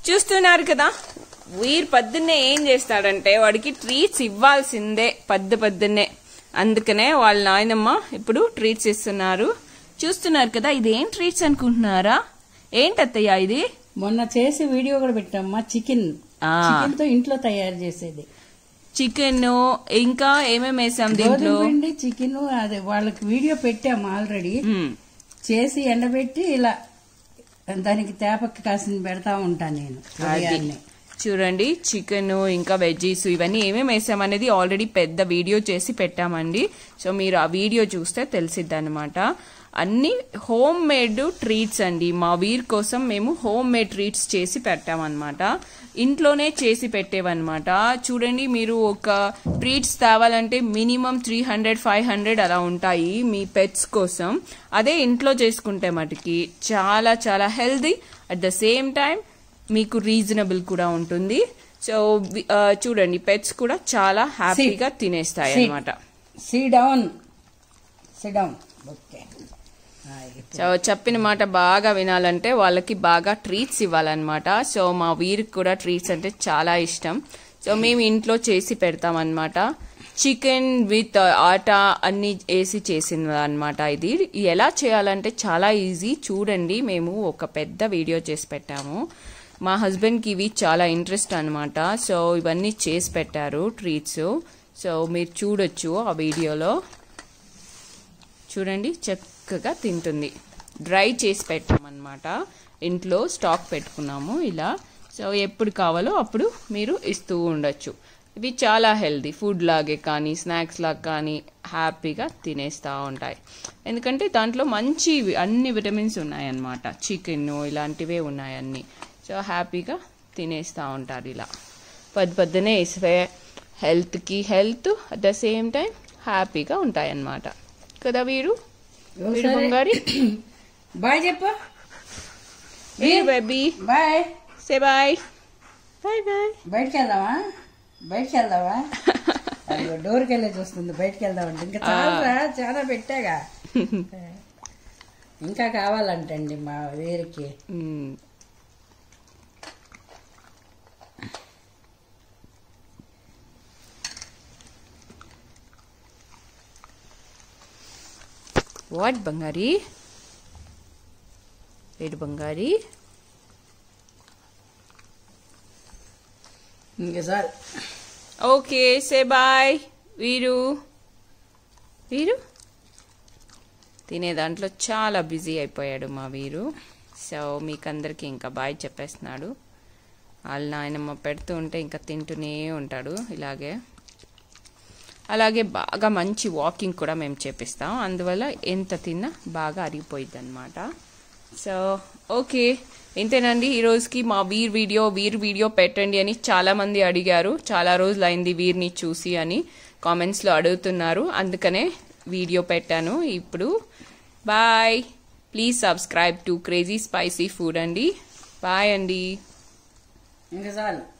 చూస్తున్నారు కదా వీరు పొద్దున్నే ఏం చేస్తాడంటే వాడికి ట్రీట్స్ ఇవ్వాల్సిందే పద్దు పొద్దున్నే అందుకనే వాళ్ళ నాయనమ్మ ఇప్పుడు ట్రీట్స్ ఇస్తున్నారు చూస్తున్నారు కదా ఇది ఏం ట్రీట్స్ అనుకుంటున్నారా ఏంటత్తయ్య ఇది మొన్న చేసి వీడియో కూడా పెట్టామ్మా చికెన్ ఆ. చికెన్ తో ఇంట్లో తయారు చేసేది చికెన్ ఇంకా ఏమేమి వేసాం దీంట్లో గోధుమ పిండి చికెన్ అదే వాళ్ళకి వీడియో పెట్టాము ఆల్రెడీ మ్మ్. చేసి ఎండబెట్టి ఇలా దానికి తేపకి కాసిన పెడతా ఉంటాను నేను అది ఉదయాన్నే. చూడండి చికెన్ ఇంకా వెజ్జీస్ ఇవన్నీ ఏమేమి వేసామనేది ఆల్రెడీ పెద్ద వీడియో చేసి పెట్టామండి సో మీరు ఆ వీడియో చూస్తే తెలిసిద్ది అనమాట అన్ని హోమ్ మేడ్ ట్రీట్స్ అండి మా వీర్ కోసం మేము హోమ్ మేడ్ ట్రీట్స్ చేసి పెట్టామన్నమాట ఇంట్లోనే చేసి పెట్టేవన్నమాట చూడండి మీరు ఒక ట్రీట్స్ తేవాలంటే minimum three hundred five hundred అలా ఉంటాయి మీ పెట్స్ కోసం అదే ఇంట్లో చేసుకుంటే మటుకి చాలా చాలా healthy at the same time మీకు రీజనబుల్ కూడా ఉంటుంది సో వి- ఆ, చూడండి పెట్స్ కూడా చాలా హ్యాపీగా తినేస్తాయి Sit. అన్నమాట sit down sit down okay ఆ, ఇప్పుడు సో చెప్పిన మాట బాగా వినాలంటే వాళ్ళకి బాగా ట్రీట్స్ ఇవ్వాలన్నమాట సో మా వీరికి కూడా ట్రీట్స్ అంటే చాలా ఇష్టం సో మేము ఇంట్లో చేసి పెడతాం అన్నమాట చికెన్ విత్ ఆటా అన్ని వేసి చేసింది అనమాట ఇది ఎలా చేయాలంటే చాలా ఈజీ చూడండి మేము ఒక పెద్ద వీడియో చేసి పెట్టాము మా హస్బెండ్కి ఇవి చాలా ఇంట్రెస్ట్ అనమాట సో ఇవన్నీ చేసి పెట్టారు ట్రీట్స్ సో మీరు చూడొచ్చు ఆ వీడియోలో చూడండి చక్కగా తింటుంది డ్రై చేసి పెట్టామన్నమాట ఇంట్లో స్టాక్ పెట్టుకున్నాము ఇలా సో ఎప్పుడు కావాలో అప్పుడు మీరు ఇస్తూ ఉండొచ్చు ఇవి చాలా హెల్దీ ఫుడ్ లాగే కానీ స్నాక్స్ లాగా కానీ హ్యాపీగా తినేస్తూ ఉంటాయి ఎందుకంటే దాంట్లో మంచి వి- అన్ని విటమిన్స్ ఉన్నాయన్నమాట చికెన్ ఇలాంటివే ఉన్నాయి అన్ని సో హ్యాపీగా తినేస్తూ ఉంటారు ఇలా పొద్దు పొద్దునే ఇస్తే హెల్త్కి health at the same time హ్యాపీగా ఉంటాయన్నమాట కదా వీరు వీరు ఒకసారి బంగారి బాయ్ చెప్పు వీరు baby boy say bye bye bye బయటికి వెళ్దామా బయటికి వెళ్దామా అదిగో డోర్కి వెళ్ళే చూస్తుంది బయటికి వెళ్దామంటే ఇంకా చాలా చాలా పెట్టాగా ఇంకా కావాలంటండి మా వీరికి వాట్ బంగారి వీడు బంగారి ఇంకా సార్ ఓకే సే బాయ్ వీరు వీరు తినే దాంట్లో చాలా బిజీ అయిపోయాడు మా వీరు సో మీకందరికీ ఇంకా బాయ్ చెప్పేస్తున్నాడు వాళ్ళ నాయనమ్మ పెడుతూ ఉంటే ఇంకా తింటూనే ఉంటాడు ఇలాగే అలాగే బాగా మంచి వాకింగ్ కూడా మేము చేపిస్తాం అందువల్ల ఎంత తిన్నా బాగా అరిగిపోయింది అనమాట సో ఓకే ఇంతేనండి ఈ రోజుకి మా వీర్ వీడియో వీర్ వీడియో పెట్టండి అని చాలా మంది అడిగారు చాలా రోజులు అయింది వీరిని చూసి అని కామెంట్స్లో అడుగుతున్నారు అందుకనే వీడియో పెట్టాను ఇప్పుడు bye please subscribe to crazy spicy food అండి బాయ్ అండి ఇంకా చాలు